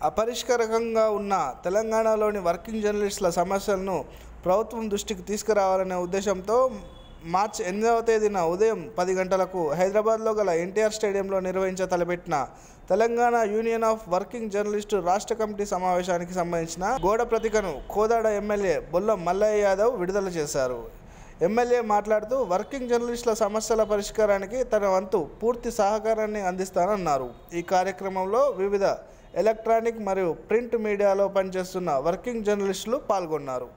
అపరిష్కరంగా ఉన్న తెలంగాణలోని వర్కింగ్ జర్నలిస్టుల సమస్యలను ప్రభుత్వం దృష్టికి తీసుకురావాలనే ఉద్దేశంతో మార్చి ఎనిమిదవ తేదీన ఉదయం పది గంటలకు హైదరాబాద్లో గల ఎన్టీఆర్ స్టేడియంలో నిర్వహించ తలపెట్టిన Telangana union of working journalist రాష్ట్ర కమిటీ సమావేశానికి సంబంధించిన గోడ ప్రతికను కోదాడ ఎమ్మెల్యే బొల్ల మల్లయ్య యాదవ్ విడుదల చేశారు ఎమ్మెల్యే మాట్లాడుతూ వర్కింగ్ జర్నలిస్టుల సమస్యల పరిష్కారానికి తన వంతు పూర్తి సహకారాన్ని అందిస్తానన్నారు ఈ కార్యక్రమంలో వివిధ ఎలక్ట్రానిక్ మరియు ప్రింట్ మీడియాలో పనిచేస్తున్న వర్కింగ్ జర్నలిస్టులు పాల్గొన్నారు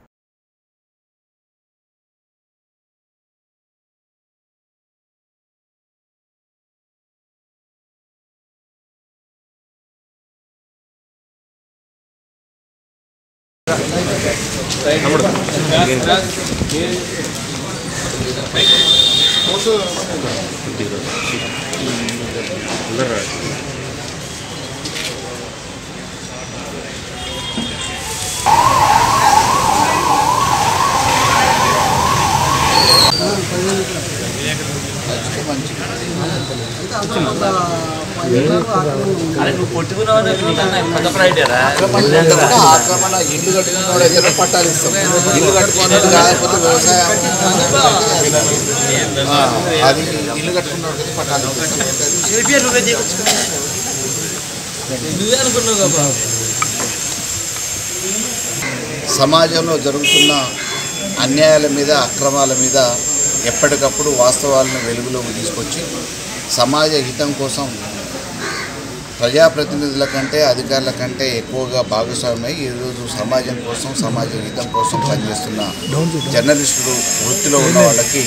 అరే నువ్వు కొట్టుకున్నావు నీకన్నా పెద్ద ఐడియారా ఆక్రమణ ఇల్లు కట్టుకున్న అయితే పట్టాలు ఇస్తాం ఇల్లు కట్టుకున్న కాకపోతే వ్యవసాయం ఆ, అది ఇల్లు కట్టుకున్న పట్టాలు ఇస్తాం నువ్వే అనుకున్నావు కదా సమాజంలో జరుగుతున్న అన్యాయాల మీద అక్రమాల మీద ఎప్పటికప్పుడు వాస్తవాలను వెలుగులోకి తీసుకొచ్చి సమాజ హితం కోసం ప్రజాప్రతినిధుల కంటే అధికారుల కంటే ఎక్కువగా భాగస్వామ్యమై ఈరోజు సమాజం కోసం సమాజ హితం కోసం పనిచేస్తున్న జర్నలిస్టులు వృత్తిలో ఉన్న వాళ్ళకి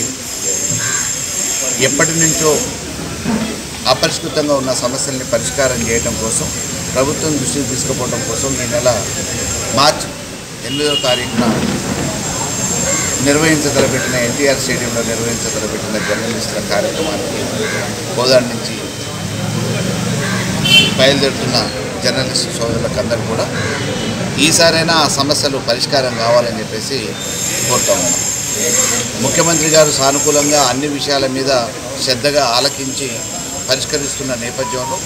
ఎప్పటి నుంచో అపరిష్కృతంగా ఉన్న సమస్యల్ని పరిష్కారం చేయడం కోసం ప్రభుత్వం దృష్టికి తీసుకుపోవడం కోసం ఈ నెల మార్చ్ ఎనిమిదవ తారీఖున నిర్వహించతలపెట్టిన ఎన్టీఆర్ స్టేడియంలో నిర్వహించతలపెట్టిన జర్నలిస్టుల కార్యక్రమానికి కోదాడు నుంచి బయలుదేరుతున్న జర్నలిస్ట్ సోదరులకు అందరూ కూడా ఈసారైనా ఆ సమస్యలు పరిష్కారం కావాలని చెప్పేసి కోరుతా ఉన్నాం ముఖ్యమంత్రి గారు సానుకూలంగా అన్ని విషయాల మీద శ్రద్ధగా ఆలకించి పరిష్కరిస్తున్న నేపథ్యంలో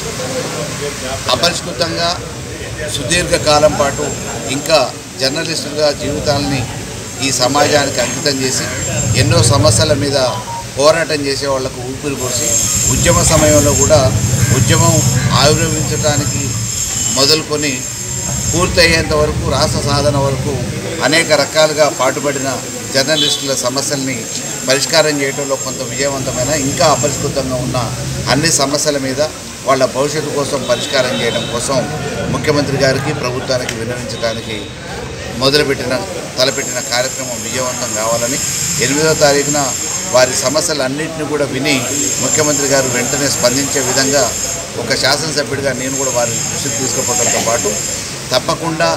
అపరిష్కృతంగా సుదీర్ఘకాలం పాటు ఇంకా జర్నలిస్టులుగా జీవితాలని ఈ సమాజానికి అంకితం చేసి ఎన్నో సమస్యల మీద పోరాటం చేసే వాళ్లకు ఊపిరి పోసి ఉద్యమ సమయంలో కూడా ఉద్యమం ఆవిర్భవించడానికి మొదలుకొని పూర్తయ్యేంత వరకు రాష్ట్ర సాధన వరకు అనేక రకాలుగా పాటుపడిన జర్నలిస్టుల సమస్యల్ని పరిష్కారం చేయడంలో కొంత విజయవంతమైన ఇంకా అపరిష్కృతంగా ఉన్న అన్ని సమస్యల మీద వాళ్ళ భవిష్యత్తు కోసం పరిష్కారం చేయడం కోసం ముఖ్యమంత్రి గారికి ప్రభుత్వానికి విన్నవించడానికి మొదలుపెట్టిన తలపెట్టిన కార్యక్రమం విజయవంతం కావాలని ఎనిమిదవ తారీఖున వారి సమస్యలన్నింటినీ కూడా విని ముఖ్యమంత్రి గారు వెంటనే స్పందించే విధంగా ఒక శాసనసభ్యుడిగా నేను కూడా వారి దృష్టికి తీసుకుపోవడంతో పాటు తప్పకుండా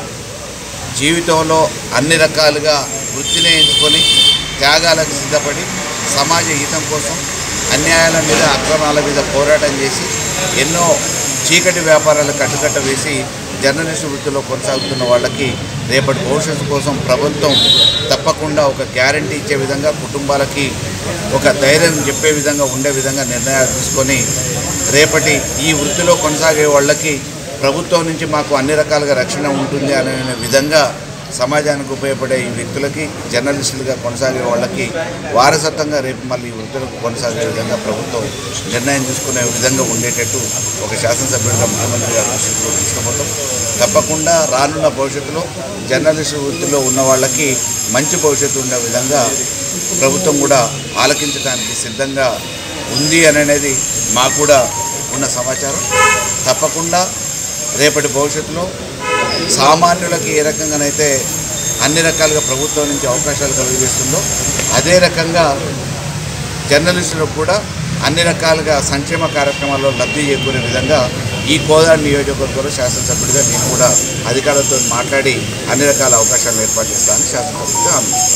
జీవితంలో అన్ని రకాలుగా వృత్తిని ఎంచుకొని త్యాగాలకు సిద్ధపడి సమాజ హితం కోసం అన్యాయాల మీద అక్రమాల మీద పోరాటం చేసి ఎన్నో చీకటి వ్యాపారాలు కట్టుకట్ట వేసి జర్నలిస్ట్ వృత్తిలో కొనసాగుతున్న వాళ్ళకి రేపటి భవిష్యత్తు కోసం ప్రభుత్వం తప్పకుండా ఒక గ్యారంటీ ఇచ్చే విధంగా కుటుంబాలకి ఒక ధైర్యం చెప్పే విధంగా ఉండే విధంగా నిర్ణయాలు తీసుకొని రేపటి ఈ వృత్తిలో కొనసాగే వాళ్ళకి ప్రభుత్వం నుంచి మాకు అన్ని రకాలుగా రక్షణ ఉంటుంది అనే విధంగా సమాజానికి ఉపయోగపడే ఈ వ్యక్తులకి జర్నలిస్టులుగా కొనసాగే వాళ్ళకి వారసత్వంగా రేపు మళ్ళీ ఈ వృత్తులకు కొనసాగే విధంగా ప్రభుత్వం నిర్ణయం తీసుకునే విధంగా ఉండేటట్టు ఒక శాసనసభ్యుడిగా ముఖ్యమంత్రి గారు దృష్టిలో తీసుకుపోతాం తప్పకుండా రానున్న భవిష్యత్తులో జర్నలిస్టు వృత్తిలో ఉన్న వాళ్ళకి మంచి భవిష్యత్తు ఉండే విధంగా ప్రభుత్వం కూడా ఆలకించడానికి సిద్ధంగా ఉంది అని అనేది మాకు కూడా ఉన్న సమాచారం తప్పకుండా రేపటి భవిష్యత్తులో సామాన్యులకి ఏ రకంగానైతే అన్ని రకాలుగా ప్రభుత్వం నుంచి అవకాశాలు కలుగజేస్తుందో అదే రకంగా జర్నలిస్టులకు కూడా అన్ని రకాలుగా సంక్షేమ కార్యక్రమాల్లో లబ్ధి చేకూరే విధంగా ఈ కోదాడు నియోజకవర్గంలో శాసనసభ్యుడిగా నేను కూడా అధికారులతో మాట్లాడి అన్ని రకాల అవకాశాలు ఏర్పాటు చేస్తానని శాసనసభ్యుడిగా హామీ ఇస్తాను.